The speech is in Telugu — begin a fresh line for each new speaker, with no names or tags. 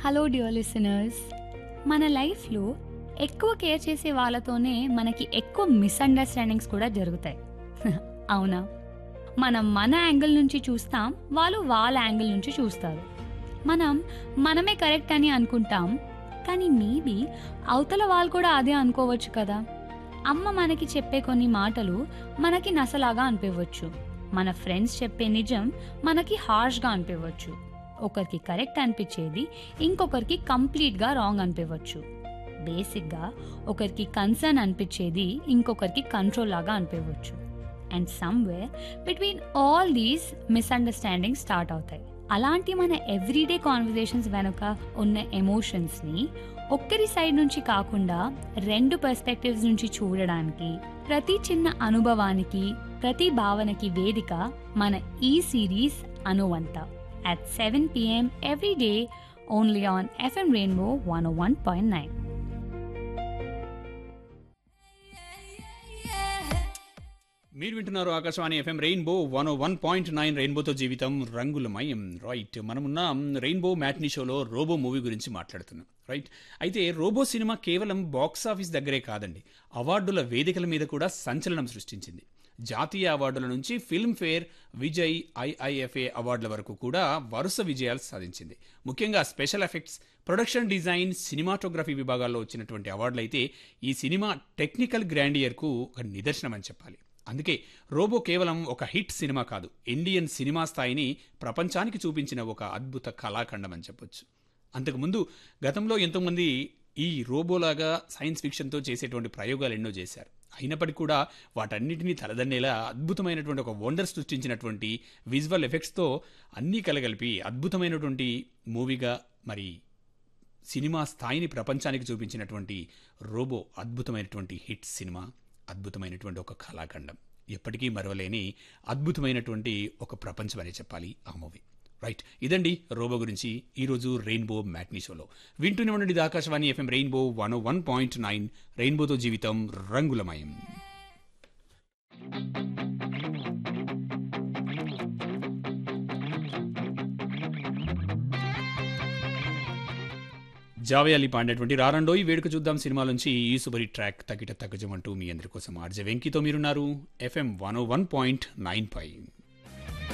హలో డియర్ లిసనర్స్ మన లైఫ్లో ఎక్కువ కేర్ చేసే వాళ్ళతోనే మనకి ఎక్కువ మిస్అండర్స్టాండింగ్స్ కూడా జరుగుతాయి అవునా మనం మన యాంగిల్ నుంచి చూస్తాం వాళ్ళు వాళ్ళ యాంగిల్ నుంచి చూస్తారు మనం మనమే కరెక్ట్ అని అనుకుంటాం కానీ మేబీ అవతల వాళ్ళు కూడా అదే అనుకోవచ్చు కదా అమ్మ మనకి చెప్పే కొన్ని మాటలు మనకి నసలాగా అనిపించవచ్చు మన ఫ్రెండ్స్ చెప్పే నిజం మనకి హార్ష్గా అనిపించవచ్చు ఒకరికి కరెక్ట్ అనిపించేది ఇంకొకరికి కంప్లీట్గా రాంగ్ అనిపించవచ్చు బేసిక్గా ఒకరికి కన్సర్న్ అనిపించేది ఇంకొకరికి కంట్రోల్ లాగా అనిపించవచ్చు and somewhere between all these misunderstanding start అవుతాయి అలాంటి మన ఎవ్రీడే కాన్వర్జేషన్స్ వెనుక ఉన్న ఎమోషన్స్ని ఒక్కరి సైడ్ నుంచి కాకుండా రెండు పర్స్పెక్టివ్స్ నుంచి చూడడానికి ప్రతి చిన్న అనుభవానికి ప్రతి భావనకి వేదిక మన ఈ సిరీస్ అనువంత at 7 p.m. every day only on FM Rainbow 101.9.
మీరు వింటున్నారు Akashvani FM rainbow one one point nine రెయిన్బోతో జీవితం రంగులమయం రైట్ మనమున్న రెయిన్బో మ్యాట్నీ షోలో రోబో మూవీ గురించి మాట్లాడుతున్నాం రైట్ అయితే రోబో సినిమా కేవలం బాక్స్ ఆఫీస్ దగ్గరే కాదండి అవార్డుల వేదికల మీద కూడా సంచలనం సృష్టించింది జాతీయ అవార్డుల నుంచి ఫిల్మ్ఫేర్ విజయ్ ఐఐఎఫ్ఏ అవార్డుల వరకు కూడా వరుస విజయాలు సాధించింది ముఖ్యంగా special effects production design cinematography విభాగాల్లో వచ్చినటువంటి అవార్డులు అయితే ఈ సినిమా టెక్నికల్ గ్రాండియర్కు ఒక నిదర్శనం అని చెప్పాలి అందుకే రోబో కేవలం ఒక హిట్ సినిమా కాదు ఇండియన్ సినిమా స్థాయిని ప్రపంచానికి చూపించిన ఒక అద్భుత కళాఖండం అని చెప్పొచ్చు అంతకుముందు గతంలో ఎంతోమంది ఈ రోబోలాగా సైన్స్ ఫిక్షన్తో చేసేటువంటి ప్రయోగాలు ఎన్నో చేశారు అయినప్పటికీ కూడా వాటన్నిటినీ తలదన్నేలా అద్భుతమైనటువంటి ఒక వండర్ సృష్టించినటువంటి విజువల్ ఎఫెక్ట్స్తో అన్నీ కలగలిపి అద్భుతమైనటువంటి మూవీగా మరి సినిమా స్థాయిని ప్రపంచానికి చూపించినటువంటి రోబో అద్భుతమైనటువంటి హిట్ సినిమా అద్భుతమైనటువంటి ఒక కళాఖండం ఎప్పటికీ మరవలేని అద్భుతమైనటువంటి ఒక ప్రపంచం అని చెప్పాలి ఆ మూవీ రైట్ ఇదండి రోబో గురించి ఈరోజు రెయిన్బో మ్యాట్నీ షోలో వింటూనే ఉండండి ఇది Akashvani FM rainbow one one point nine రెయిన్బోతో జీవితం రంగులమయం జావేయాలి పాడినటువంటి రారండో ఈ వేడుక చూద్దాం సినిమా నుంచి ఈ సుబరి ట్రాక్ తగిట తగ్గజం అంటూ మీ అందరి కోసం ఆర్జే వెంకితో మీరున్నారు FM one one point nine five